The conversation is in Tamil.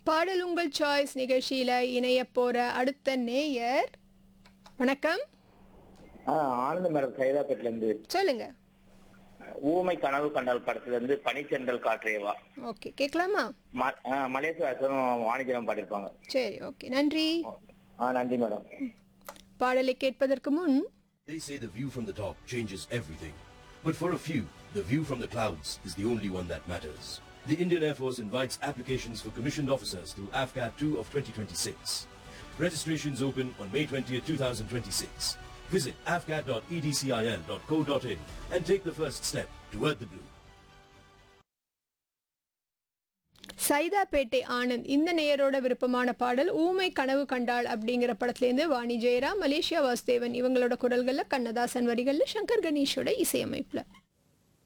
பாடல் உங்கள் சாய்ஸ் நிகழ்ச்சியில இணைய போற அடுத்த நேயர் வணக்கம் ஆ, ஆனந்த மேடம் சைதாப்பேட்ல இருந்து சொல்லுங்க ஊமை கனவு கண்டால் படத்துல இருந்து பனிச்சென்றல் காற்றேவா ஓகே கேட்கலாமா ம- ஆ, மலேசியாசனும் வாணிஜரம் பாடியிருப்பாங்க சரி ஓகே நன்றி ஆ நன்றி மேடம் பாடலை கேட்பதற்கு முன் They say the view from the top changes everything. But for a few, the view from the clouds is the only one that matters. The Indian Air Force invites applications for commissioned officers through AFCAT 2 of 2026. Registrations open on May 20th, 2026. Visit afcat.edcil.co.in and take the first step toward the blue. Saidapet Anand இந்த நேயரோட விருப்பமான பாடல் ஊமை கனவு கண்டாள் அப்படிங்கிற படத்துலேருந்து வாணி ஜெயராம் மலேசியா வாசுதேவன் இவங்களோட குரல்களில் கண்ணதாசன் வரிகளில் சங்கர் கணேஷோட இசையமைப்பில்